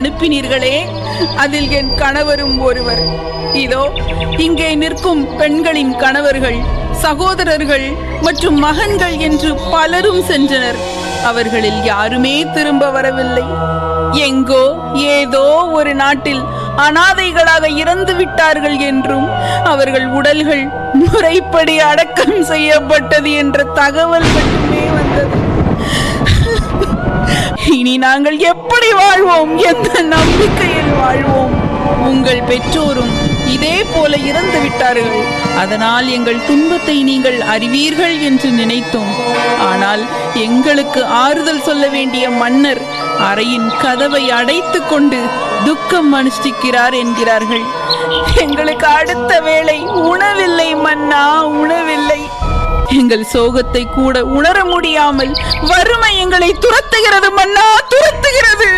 அனுப்பினீர்களே அதில் என் கணவரும் ஒருவர் இதோ இங்கே நிற்கும் பெண்களின் கணவர்கள் சகோதரர்கள் மற்றும் மகன்கள் என்று பலரும் சென்றனர் அவர்களில் யாருமே திரும்ப வரவில்லை எங்கோ ஏதோ ஒரு நாட்டில் அனாதைகளாக இறந்து விட்டார்கள் என்றும் அவர்கள் உடல்கள் முறைப்படி அடக்கம் செய்யப்பட்டது என்ற தகவல் மட்டுமே வந்தது இனி நாங்கள் எப்படி வாழ்வோம் எந்த நம்பிக்கையில் வாழ்வோம் உங்கள் பெற்றோரும் இதே போல இறந்து விட்டார்கள் அதனால் எங்கள் துன்பத்தை நீங்கள் அறிவீர்கள் என்று நினைத்தோம் ஆனால் எங்களுக்கு ஆறுதல் சொல்ல வேண்டிய மன்னர் அறையின் கதவை அடைத்துக் கொண்டு துக்கம் அனுஷ்டிக்கிறார் என்கிறார்கள் எங்களுக்கு அடுத்த வேளை உணவில்லை மன்னா உணவில்லை எங்கள் சோகத்தை கூட உணர முடியாமல் வறுமை எங்களை துரத்துகிறது மன்னா துரத்துகிறது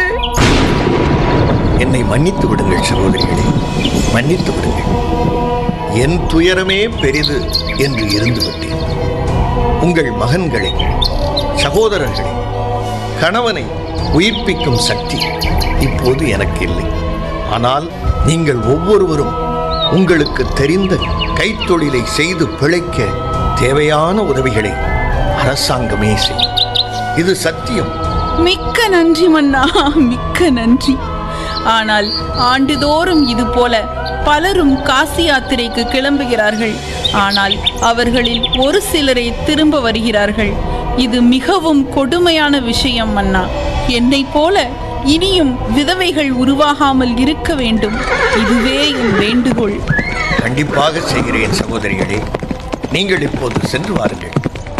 என்னை மன்னித்து விடுங்கள் சகோதரிகளே மன்னித்து விடுங்கள் என் துயரமே பெரிது என்று இருந்து விட்டேன் உங்கள் மகன்களை சகோதரர்களை கணவனை உயிர்ப்பிக்கும் சக்தி இப்போது எனக்கு இல்லை ஆனால் நீங்கள் ஒவ்வொருவரும் உங்களுக்கு தெரிந்த கைத்தொழிலை செய்து பிழைக்க தேவையான உதவிகளை அரசாங்கமே செய்யும் இது சத்தியம் மிக்க நன்றி மன்னா மிக்க நன்றி ஆனால் ஆண்டுதோறும் இது போல பலரும் காசி யாத்திரைக்கு கிளம்புகிறார்கள் ஆனால் அவர்களில் ஒரு சிலரே திரும்ப வருகிறார்கள் இது மிகவும் கொடுமையான விஷயம் மன்னா என்னைப் போல இனியும் விதவைகள் உருவாகாமல் இருக்க வேண்டும் இதுவே என் வேண்டுகோள் கண்டிப்பாக செய்கிறேன் சகோதரிகளே நீங்கள் இப்போது சென்று வாருங்கள்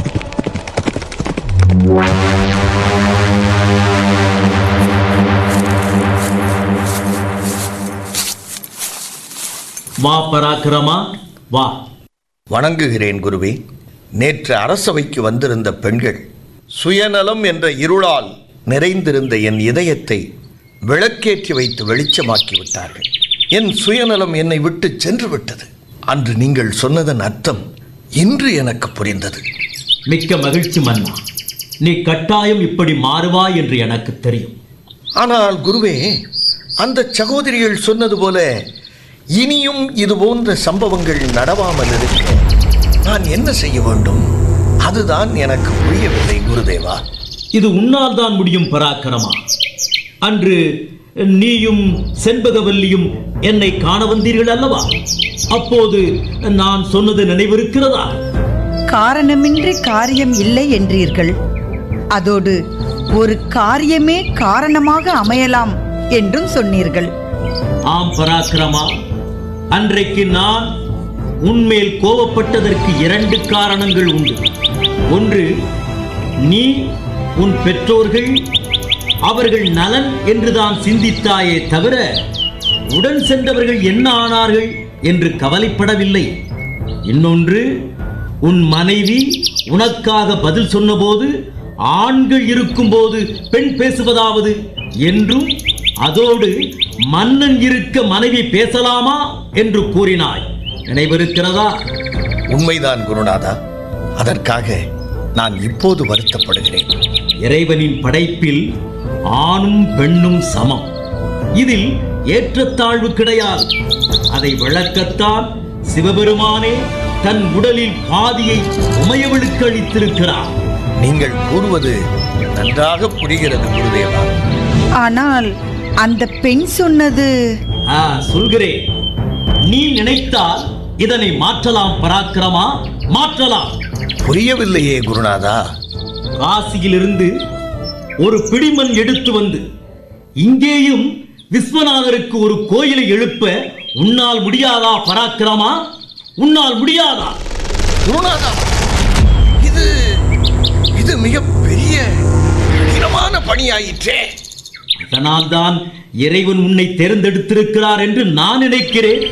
வா பராக்கிரமா வா வணங்குகிறேன் குருவே நேற்று அரசவைக்கு வந்திருந்த பெண்கள் சுயநலம் என்ற இருளால் நிறைந்திருந்த என் இதயத்தை விளக்கேற்றி வைத்து வெளிச்சமாக்கி விட்டார்கள் என் சுயநலம் என்னை விட்டு சென்று விட்டது அன்று நீங்கள் சொன்னதன் அர்த்தம் இன்று எனக்கு புரிந்தது மிக்க மகிழ்ச்சி மன்னா நீ கட்டாயம் இப்படி மாறுவாய் என்று எனக்கு தெரியும் ஆனால் குருவே அந்த சகோதரிகள் சொன்னது போல இனியும் இது போன்ற சம்பவங்கள் நடவாமல் இருக்க நான் என்ன செய்ய வேண்டும் அதுதான் எனக்கு புரியவில்லை குருதேவா இது உன்னால் தான் முடியும் பராக்கிரமா அன்று நீயும் செண்பகவல்லியும் என்னை காண வந்தீர்கள் அல்லவா அப்போது நான் சொன்னது நினைவிருக்கிறதா காரணமின்றி காரியம் இல்லை என்றீர்கள் அதோடு ஒரு காரியமே காரணமாக அமையலாம் என்றும் சொன்னீர்கள் ஆம் பராக்கிரமா அன்றைக்கு நான் உன்மேல் கோபப்பட்டதற்கு இரண்டு காரணங்கள் உண்டு ஒன்று நீ உன் பெற்றோர்கள் அவர்கள் நலன் என்றுதான் சிந்தித்தாயே தவிர உடன் சென்றவர்கள் என்ன ஆனார்கள் என்று கவலைப்படவில்லை இன்னொன்று உன் மனைவி உனக்காக பதில் சொன்னபோது ஆண்கள் இருக்கும்போது பெண் பேசுவதாவது என்றும் அதோடு மன்னன் இருக்க மனைவி பேசலாமா என்று கூறினாய் நினைவிருக்கிறதா உண்மைதான் குருநாதா அதற்காக நான் இப்போது வருத்தப்படுகிறேன் இறைவனின் படைப்பில் ஆணும் பெண்ணும் சமம் இதில் ஏற்றத்தாழ்வு கிடையாது அதை விளக்கத்தான் சிவபெருமானே தன் உடலில் பாதியை உமையவளுக்கு அளித்திருக்கிறார் நீங்கள் கூறுவது நன்றாக புரிகிறது குருதேவா ஆனால் அந்த பெண் சொன்னது ஆ, சொல்கிறேன் நீ நினைத்தால் இதனை மாற்றலாம் பராக்கிரமா மாற்றலாம் புரியவில்லையே குருநாதா காசியிலிருந்து ஒரு பிடிமண் எடுத்து வந்து இங்கேயும் விஸ்வநாதருக்கு ஒரு கோயிலை எழுப்ப உன்னால் முடியாதா பராக்கிரமா உன்னால் முடியாதா குருநாதா இது இது மிக பெரிய கடினமான பணியாயிற்றே அதனால்தான் இறைவன் உன்னை தேர்ந்தெடுத்திருக்கிறார் என்று நான் நினைக்கிறேன்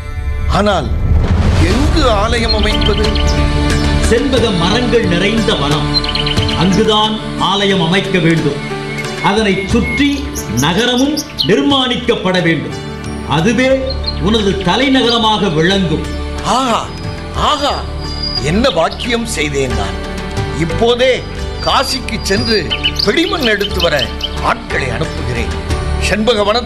ஆனால் எங்கு ஆலயம் அமைப்பது செண்பக மரங்கள் நிறைந்த வனம் அங்குதான் ஆலயம் அமைக்க வேண்டும் அதனை சுற்றி நகரமும் நிர்மாணிக்கப்பட வேண்டும் அதுவே உனது தலைநகரமாக விளங்கும் ஆஹா ஆஹா என்ன பாக்கியம் செய்தேன் நான் இப்போதே காசிக்கு சென்று பிடிமண் எடுத்து வர ஆட்களை அனுப்புகிறேன் செண்பக